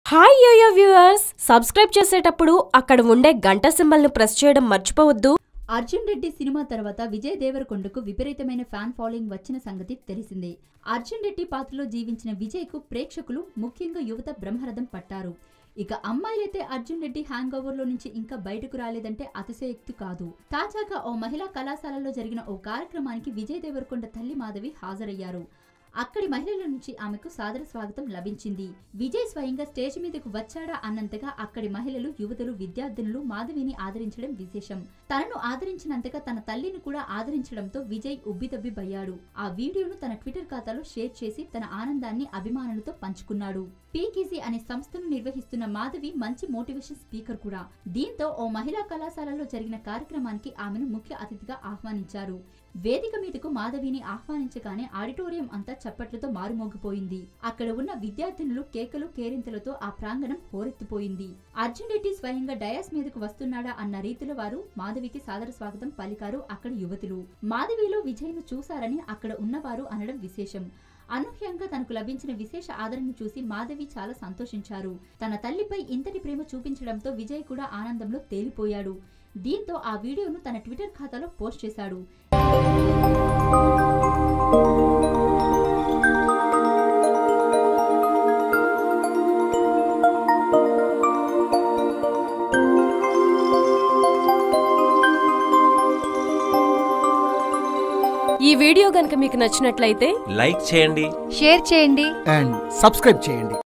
hi yo-yo viewers subscribe చేసేటప్పుడు అక్కడ ఉండే గంట సింబల్ ను ప్రెస్ చేయడం మర్చిపోవద్దు అర్జున్ రెడ్డి సినిమా తర్వాత విజయ్ దేవరకొండకు విపరీతమైన ఫ్యాన్ ఫాలోయింగ్ వచ్చిన సంగతి తెలిసిందే అర్జున్ రెడ్డి పాత్రలో జీవించిన విజయ్ కు ప్రేక్షకులు ముఖ్యంగా యువత బ్రహ్మరథం పట్టారు ఇక అమ్మాయిలైతే అర్జున్ రెడ్డి హ్యాంగ్ ఓవర్ లో నుంచి ఇంకా బయటకు రాలేదంటే అతిశయోక్తి కాదు తాజాగా ఓ మహిళా కళాశాలలో జరిగిన ఓ కార్యక్రమానికి విజయ్ దేవరకొండ తల్లి మాధవి హాజరయ్యారు అక్కడి మహిళల నుంచి ఆమెకు సాదర స్వాగతం లభించింది విజయ్ స్వయంగా స్టేజ్ మీదకు వచ్చాడా అన్నంతగా అక్కడి మహిళలు యువతులు విద్యార్థినులు మాధవిని ఆదరించడం విశేషం తనను ఆదరించినంతగా తన తల్లిని కూడా ఆదరించడంతో విజయ్ ఉబ్బితబ్బిబయ్యాడు ఆ వీడియోను తన ట్విట్టర్ ఖాతాలో షేర్ చేసి తన ఆనందాన్ని అభిమానులతో పంచుకున్నాడు పీకీసీ అనే సంస్థను నిర్వహిస్తున్న మాధవి మంచి మోటివేషన్ స్పీకర్ కూడా దీంతో ఓ మహిళా కళాశాలలో జరిగిన కార్యక్రమానికి ఆమెను ముఖ్య అతిథిగా ఆహ్వానించారు వేదిక మీదకు మాధవిని ఆహ్వానించగానే ఆడిటోరియం అంతా చప్పట్లతో మారుమోగిపోయింది అక్కడ ఉన్న విద్యార్థినులు కేకలు కేరింతలతో ఆ ప్రాంగణం హోరెత్తిపోయింది అర్జున్ రెడ్డి స్వయంగా డయాస్ మీదకు వస్తున్నాడా అన్న రీతిలో వారు మాధవికి సాదర స్వాగతం పలికారు అక్కడి యువతులు మాధవిలో విజయ్ను చూశారని అక్కడ ఉన్నవారు అనడం విశేషం అనూహ్యంగా తనకు లభించిన విశేష ఆదరణ చూసి మాధవి చాలా సంతోషించారు తన తల్లిపై ఇంతటి ప్రేమ చూపించడంతో విజయ్ కూడా ఆనందంలో తేలిపోయాడు దీంతో ఆ వీడియోను తన ట్విట్టర్ ఖాతాలో పోస్ట్ చేశాడు ఈ వీడియో గనుక మీకు నచ్చినట్లయితే లైక్ చేయండి షేర్ చేయండి అండ్ సబ్స్క్రైబ్ చేయండి